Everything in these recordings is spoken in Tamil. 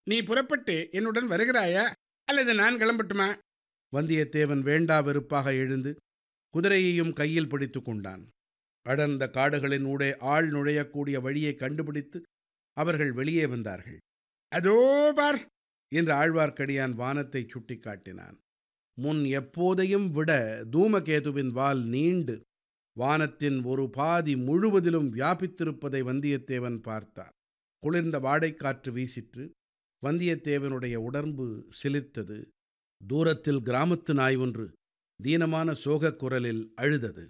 நீ புறப்பட்டு என்னுடன் வருகிறாயா அல்லது நான் கிளம்பட்டுமா வந்தியத்தேவன் வேண்டா வெறுப்பாக எழுந்து குதிரையையும் கையில் பிடித்து கொண்டான் அடர்ந்த காடுகளின் ஊடே ஆள் நுழையக்கூடிய வழியை கண்டுபிடித்து அவர்கள் வெளியே வந்தார்கள் அதோ பார் என்று ஆழ்வார்க்கடியான் வானத்தை சுட்டிக்காட்டினான் முன் எப்போதையும் விட தூமகேதுவின் வால் நீண்டு வானத்தின் ஒரு பாதி முழுவதிலும் வியாபித்திருப்பதை வந்தியத்தேவன் பார்த்தான் குளிர்ந்த வாடைக்காற்று வீசிற்று வந்தியத்தேவனுடைய உடம்பு சிலிர்த்தது தூரத்தில் கிராமத்து நாய் ஒன்று தீனமான சோகக் குரலில் அழுதது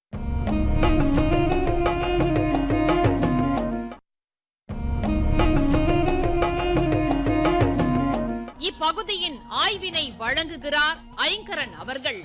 இப்பகுதியின் ஆய்வினை வழங்குகிறார் ஐங்கரன் அவர்கள்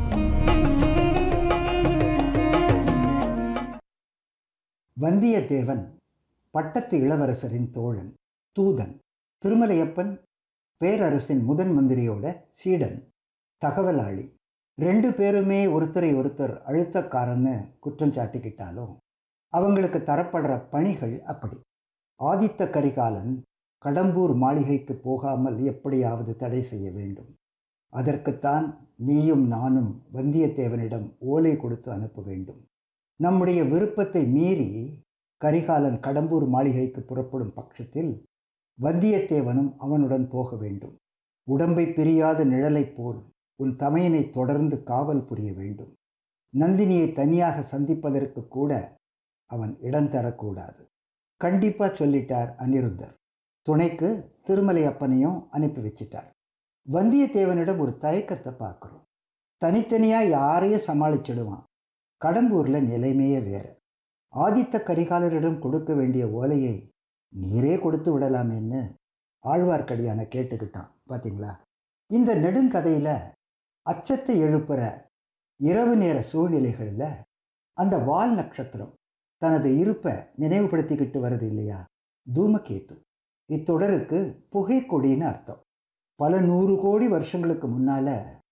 வந்தியத்தேவன் பட்டத்து இளவரசரின் தோழன் தூதன் திருமலையப்பன் பேரரசின் முதன் மந்திரியோட சீடன் தகவலாளி ரெண்டு பேருமே ஒருத்தரை ஒருத்தர் அழுத்தக்காரன்னு குற்றம் சாட்டிக்கிட்டாலும் அவங்களுக்கு தரப்படுற பணிகள் அப்படி ஆதித்த கரிகாலன் கடம்பூர் மாளிகைக்கு போகாமல் எப்படியாவது தடை செய்ய வேண்டும் அதற்குத்தான் நீயும் நானும் வந்தியத்தேவனிடம் ஓலை கொடுத்து அனுப்ப வேண்டும் நம்முடைய விருப்பத்தை மீறி கரிகாலன் கடம்பூர் மாளிகைக்கு புறப்படும் பட்சத்தில் வந்தியத்தேவனும் அவனுடன் போக வேண்டும் உடம்பை பிரியாத நிழலைப் போல் உன் தமையனை தொடர்ந்து காவல் புரிய வேண்டும் நந்தினியை தனியாக சந்திப்பதற்கு கூட அவன் இடம் தரக்கூடாது கண்டிப்பா சொல்லிட்டார் அனிருத்தர் துணைக்கு திருமலை அப்பனையும் அனுப்பி வச்சிட்டார் வந்தியத்தேவனிடம் ஒரு தயக்கத்தை பார்க்குறோம் தனித்தனியாக யாரையும் சமாளிச்சிடுவான் கடம்பூரில் நிலைமையே வேறு ஆதித்த கரிகாலரிடம் கொடுக்க வேண்டிய ஓலையை நீரே கொடுத்து விடலாமேன்னு ஆழ்வார்க்கடியான கேட்டுக்கிட்டான் பார்த்தீங்களா இந்த நெடுங்கதையில் அச்சத்தை எழுப்புற இரவு நேர சூழ்நிலைகளில் அந்த வால் நட்சத்திரம் தனது இருப்பை நினைவுபடுத்திக்கிட்டு வருது இல்லையா தூமகேத்து இத்தொடருக்கு புகைக்கொடின்னு அர்த்தம் பல நூறு கோடி வருஷங்களுக்கு முன்னால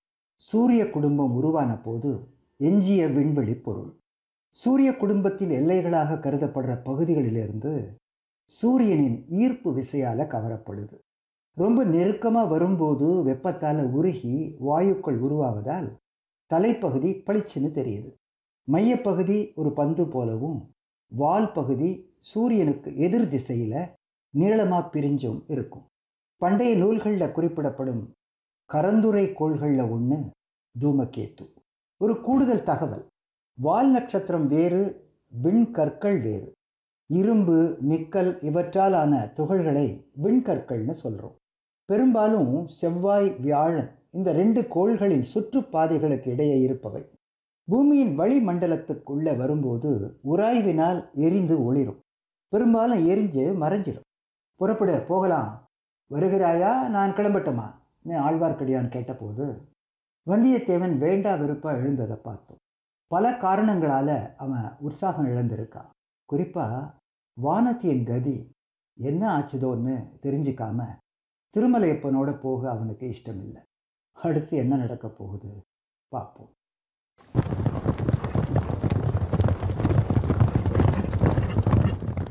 சூரிய குடும்பம் உருவான போது எஞ்சிய விண்வெளி பொருள் சூரிய குடும்பத்தின் எல்லைகளாக கருதப்படுற பகுதிகளிலிருந்து சூரியனின் ஈர்ப்பு விசையால் கவரப்படுது ரொம்ப நெருக்கமாக வரும்போது வெப்பத்தால் உருகி வாயுக்கள் உருவாவதால் தலைப்பகுதி பளிச்சுன்னு தெரியுது மையப்பகுதி ஒரு பந்து போலவும் வால் பகுதி சூரியனுக்கு எதிர் திசையில் நீளமாக பிரிஞ்சும் இருக்கும் பண்டைய நூல்களில் குறிப்பிடப்படும் கரந்துரை கோள்களில் ஒன்று தூமகேத்து ஒரு கூடுதல் தகவல் வால் நட்சத்திரம் வேறு விண்கற்கள் வேறு இரும்பு நிக்கல் இவற்றால் ஆன துகள்களை விண்கற்கள்னு சொல்கிறோம் பெரும்பாலும் செவ்வாய் வியாழன் இந்த ரெண்டு கோள்களின் சுற்றுப்பாதைகளுக்கு இடையே இருப்பவை பூமியின் வளிமண்டலத்துக்குள்ளே வரும்போது உராய்வினால் எரிந்து ஒளிரும் பெரும்பாலும் எரிஞ்சு மறைஞ்சிடும் புறப்படு போகலாம் வருகிறாயா நான் கிளம்பட்டுமா ஆழ்வார்க்கடியான் கேட்டபோது வந்தியத்தேவன் வேண்டா வெறுப்பா எழுந்ததை பார்த்தோம் பல காரணங்களால் அவன் உற்சாகம் இழந்திருக்கான் குறிப்பாக வானத்தியின் கதி என்ன ஆச்சுதோன்னு தெரிஞ்சிக்காம திருமலையப்பனோட போக அவனுக்கு இஷ்டம் இல்லை அடுத்து என்ன நடக்க போகுது பார்ப்போம்